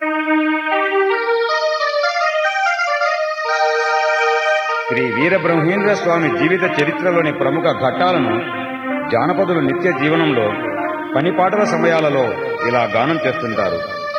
శ్రీ వీరబ్రహ్మేంద్ర స్వామి జీవిత చరిత్రలోని ప్రముఖ ఘట్టాలను జానపదులు నిత్య జీవనంలో పనిపాటల సమయాలలో ఇలా గానం చేస్తుంటారు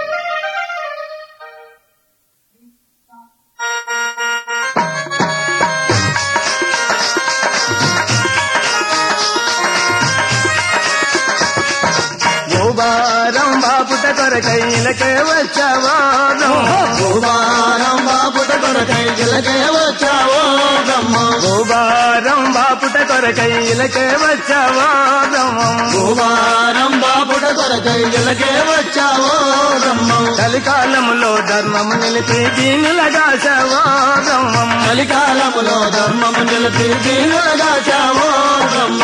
భూభారం బాపుట కొరకై ఇలకే వచ్చావో భూవారం బాపుట కొరకై గిలకే వచ్చావో బ్రహ్మ భూభారం బాపుట కొరకై ఇలకే వచ్చావో బ్రహ్మం భూవారం బాపుట కొరకై గిలకే వచ్చావో బ్రహ్మ కలికాలములో ధర్మము నిలిపి దీనులగాశావో బ్రహ్మం కలికాలములో ధర్మము నిలిపి దీనులుగా చావో బ్రహ్మ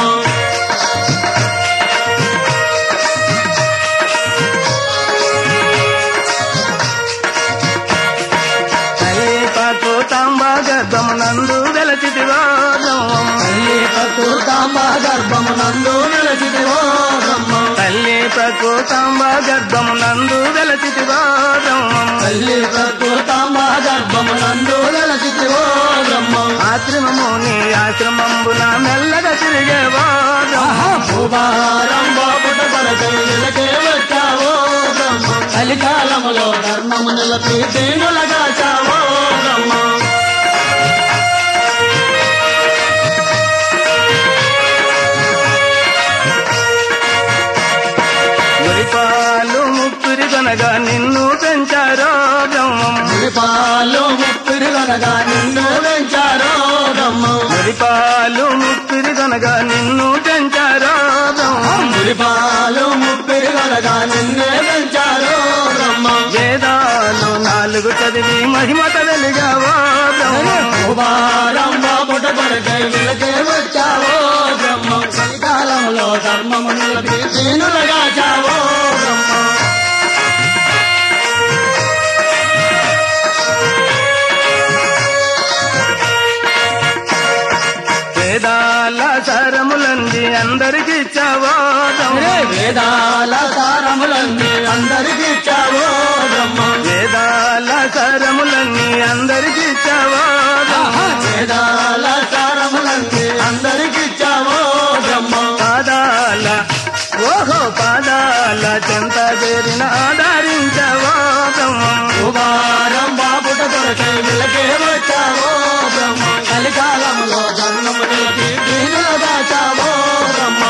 తల్లిపకు తాంబ గర్భమునందు వెలచితివో బ్రహ్మం తల్లి ప్రకృతాంబ గర్భమునందు నిలచితివో బ్రహ్మ తల్లి ప్రకృతాంబ గర్భమునందు వెలచితివో బ్రహ్మం తల్లి ప్రకృతాంబ గర్భమునందు నిలచితివో బ్రహ్మ ఆశ్రమముని ఆశ్రమంబున మెల్లగా తిరిగేవో బ్రహ్మం భూభారం బాపుట కొరకై గిలకే వచ్చావో బ్రహ్మ కలికాలములో ధర్మము నిలిపి దీనులుగా చావో బ్రహ్మ మురిపాలు ముప్పిరి కొనగా నిన్ను పెంచారో బ్రహ్మం పాలు ముప్పిరిగనగా నిన్ను పెంచారో బ్రహ్మ మురిపాలు ముప్పిరి కొనగా నిన్ను పెంచారో బ్రహ్మం పాలు ముప్పిరిగనగా నిన్నే పెంచారో బ్రహ్మ వేదాలు నాలుగు చదివి మహిమత వెలిగావో బ్రహ్మం ఉపారం బాపుట కొరకై నిలకే వచ్చావో బ్రహ్మ కలికాలంలో ధర్మము నిలబి దీనులుగా చావో బ్రహ్మ వేదాల సరములంది అందరికి ఇచ్చావో బ్రహ్మం వేదాల సారములన్నీ అందరికీ ఇచ్చావో బ్రహ్మ వేదాల సరములన్నీ అందరికి ఇచ్చావో బ్రహ్మం వేదాల సారములన్నీ అందరికీ ఇచ్చావో బ్రహ్మ పాదాల ఓహో పాదాల చెంత చేరిన ఆధారించవో బ్రహ్మం ఉపారం బాపుట కొరకై విలకే వచ్చావో బ్రహ్మ కలికాలములో ధర్మము నిలిపి దీనులుగా చావో బ్రహ్మ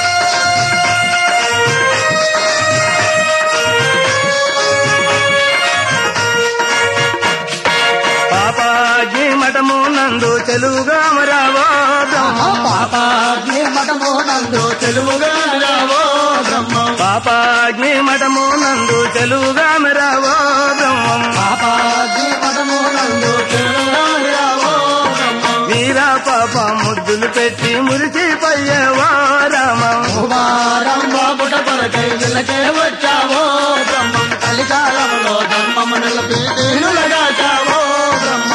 పాపాజీ మఠము నందు తెలుగుగా మరావో బ్రహ్మ పాపాగ్ని మఠము నందు తెలుగుగా రావో బ్రహ్మ పాపాగ్ని మఠము నందు తెలుగుగా మరావో బ్రహ్మం పాపాగ్ని మఠము నందు తెలుగుగా రావో బ్రహ్మ వీర పాప ముద్దులు పెట్టి మురిసిపోయేవో రామం ఉపారం బాపుట కొరకై విలకే వచ్చావో బ్రహ్మ కలికాలములో ధర్మము నిలిపి దీనులుగా చావో బ్రహ్మ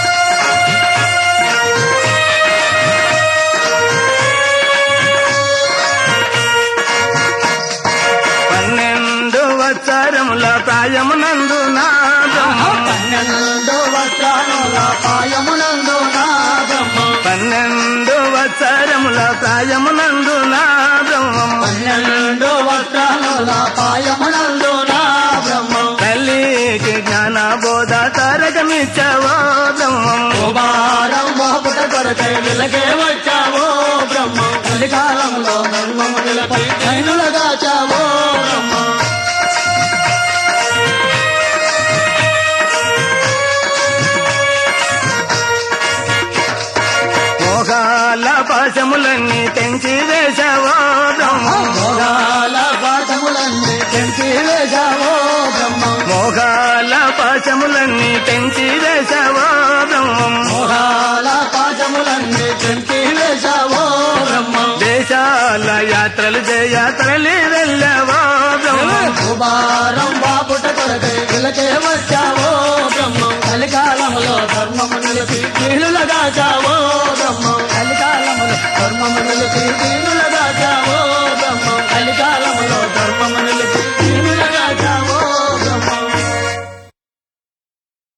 పన్నెండు వచ్చరముల ప్రాయమునందు నా బ్రహ్మం పన్నెండు వస్త్రాల పాయమునందు నా బ్రహ్మ పన్నెండు వచ్చరముల ప్రాయమునందు నా బ్రహ్మం పన్నెండు వస్త్రాల పాయమునందు నా బ్రహ్మ తల్లికి జ్ఞాన బోధ తారకమిచ్చవో బ్రహ్మం ఉపారం బాపుట కొరకై విలకే వచ్చావో బ్రహ్మ కలికాలంలో ధర్మము నిలపై జైనులుగా చావో బ్రహ్మ మోహాల పాశములన్నీ తెంచి వేశావో బ్రహ్మం భోగాల పాఠములన్నీ తెంచి వేశావో బ్రహ్మ మోహాల పాశములన్నీ తెంచి వేశావో బ్రహ్మం మోహాల పాఠములన్నీ తెంచి వేశావో బ్రహ్మ దేశాల యాత్రలు చేయ తరలి వెళ్ళవో బ్రహ్మం ఉపారం బాపు